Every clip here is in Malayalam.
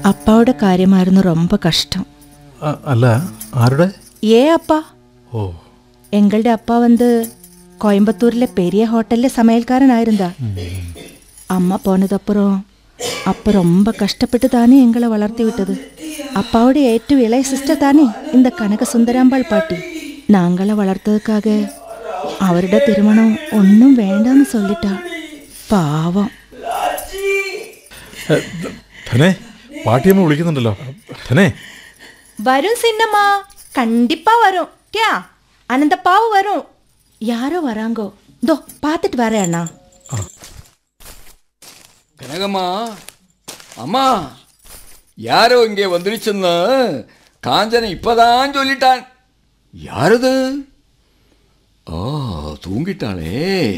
അപ്പാവുടെ കാര്യമായിരുന്നു ரொம்ப കഷ്ടം അ- അല്ല ആരുടെ ഏ அப்பா ഓ எங்களுடைய அப்பா வந்து கோயம்புத்தூரில் பெரிய ஹோட்டலில் சமையல்காரனாயிருந்தா அம்மா போனதப்புறம் அப்போ ரொம்ப கஷ்டப்பட்டு தானே எங்களை வளர்த்தி விட்டது அப்பாவுடைய ഏറ്റവും இளைய சிஸ்டர் தானே இந்த கனக சுந்தராம்பாள் பாட்டி நாங்கள வளர்த்ததுக்காக அவருடைய திருமணம் ஒன்றும் வேண்டாம்னு சொல்லிட்டா പാവം എ, ധ- ധനേ പാട്ടിയമ്മ വിളിക്കുന്നുണ്ടല്ലോ ധനേ வரும் சின்னம்மா கண்டிப்பா வரும் கியா அனந்தப்பாவும் வரும் யாரோ வராங்கோ தோ பார்த்துட்டு வரேன் அண்ணா கனகம்மா அம்மா யாரோ இங்கே வந்துருச்சுன்னு காஞ்சனை இப்பதான் சொல்லிட்டான் யாரது ஆ தூங்கிட்டாளே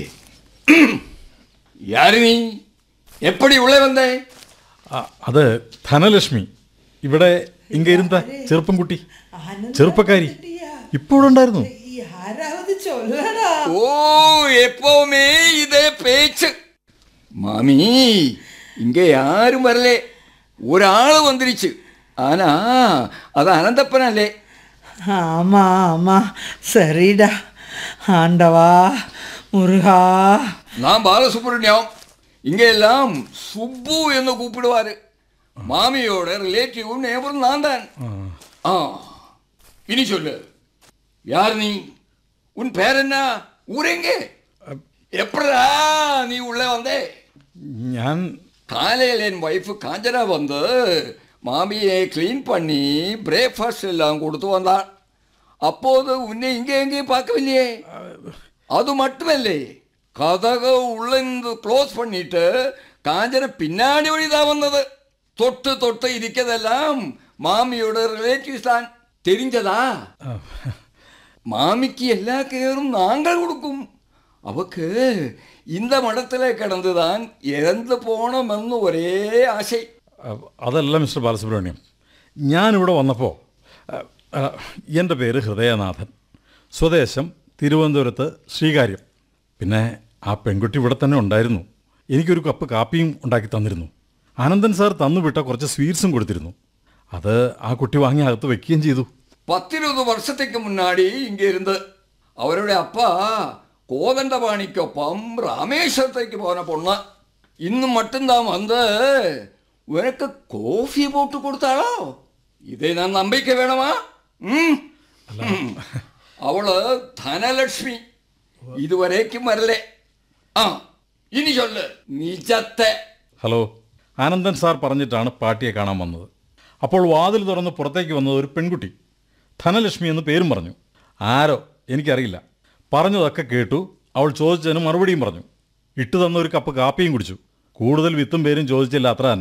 யாரு நீ எப்படி உள்ளே வந்தே അ, അത് ധനലക്ഷ്മി ഇവിടെ ഇങ്ങ ഇരുന്ന ചെറുപ്പം കുട്ടി ചെറുപ്പക്കാരി ഇപ്പോഴുണ്ടായിരുന്നു யாராவது சொல்லடா ஓ எப்பவுமே இதே பேச்சு மாமி இங்க யாரும் வரலே ஒரு ஆள் வந்துருச்சு ஆனா அது அனந்தப்பனல்லே ஆமா ஆமா சரிடா ஆண்டவா முருகா நான் பாலசுப்ரமணியம் இங்க எல்லாம் சுப்பு என்று கூப்பிடுவாரு மாமியோட ரிலேட்டிவ் நேபரும் நான் தான் ஆ இனி சொல்லு யார் நீ உன் பேர் என்ன ஊரெங்கே எப்படா நீ உள்ளே வந்தே ഞാൻ காலையில் என் ஒய்ஃபு காஞ்சனா வந்து மாமியை க்ளீன் பண்ணி பிரேக்ஃபாஸ்ட் எல்லாம் கொடுத்து வந்தாள் அப்போது உன்னை இங்கே எங்கேயும் பார்க்கவில்லையே அது மட்டுமல்லே கதக உள்ளிருந்து க்ளோஸ் பண்ணிட்டு காஞ்சന பின்னாடி வழிதான் வந்தது தொட்டு தொட்டு இருக்கிறதெல்லாம் மாமியோட ரிலேட்டிவ்ஸ் தான் தெரிஞ்சதா மாமிக்கு எல்லா கேரும் நாங்கள் கொடுக்கும் அவக்கு இந்த மடத்தில் கிடந்துதான் இறந்து போனோமெന്ന് ഒരേ ആശை അ, അതല്ല മിസ്റ്റർ ബാലസുബ്രഹ്മണ്യം ഞാനിവിടെ വന്നപ്പോൾ എൻ്റെ പേര് ഹൃദയനാഥൻ സ്വദേശം തിരുവനന്തപുരത്ത് ശ്രീകാര്യം പിന്നെ ആ പെൺകുട്ടി ഇവിടെ തന്നെ ഉണ്ടായിരുന്നു എനിക്കൊരു കപ്പ് കാപ്പിയും ഉണ്ടാക്കി തന്നിരുന്നു ആനന്ദൻ സാർ തന്നുവിട്ട കുറച്ച് സ്വീറ്റ്സും കൊടുത്തിരുന്നു അത് ആ കുട്ടി വാങ്ങി അകത്ത് വെക്കുകയും ചെയ്തു പത്തിരുപത് വർഷത്തേക്ക് മുന്നാടി ഇങ്ങ ഇരുന്ന് അവരുടെ അപ്പ കോതണ്ടപാണിക്കൊപ്പം രാമേശ്വരത്തേക്ക് പോന പൊണ്ണ് ഇന്നും മട്ടുംതാൻ വന്ന് ഉനക്ക് കോഫി പോട്ട് കൊടുത്താളോ ഇതേ ഞാൻ നമ്പിക്ക വേണമാ ഉം. ഉം. അവള് ധനലക്ഷ്മി ഇതുവരേക്കും വരലേ ആ ഇനി ചൊല്ല് നിജത്തെ ഹലോ ആനന്ദൻ സാർ പറഞ്ഞിട്ടാണ് പാട്ടിയെ കാണാൻ വന്നത് അപ്പോൾ വാതിൽ തുറന്ന് പുറത്തേക്ക് വന്നത് ഒരു പെൺകുട്ടി ധനലക്ഷ്മി എന്ന് പേരും പറഞ്ഞു ആരോ എനിക്കറിയില്ല പറഞ്ഞതൊക്കെ കേട്ടു അവൾ ചോദിച്ചതിന് മറുപടിയും പറഞ്ഞു ഇട്ടു തന്ന ഒരു കപ്പ് കാപ്പിയും കുടിച്ചു കൂടുതൽ വിത്തും പേരും ചോദിച്ചില്ല അത്ര തന്നെ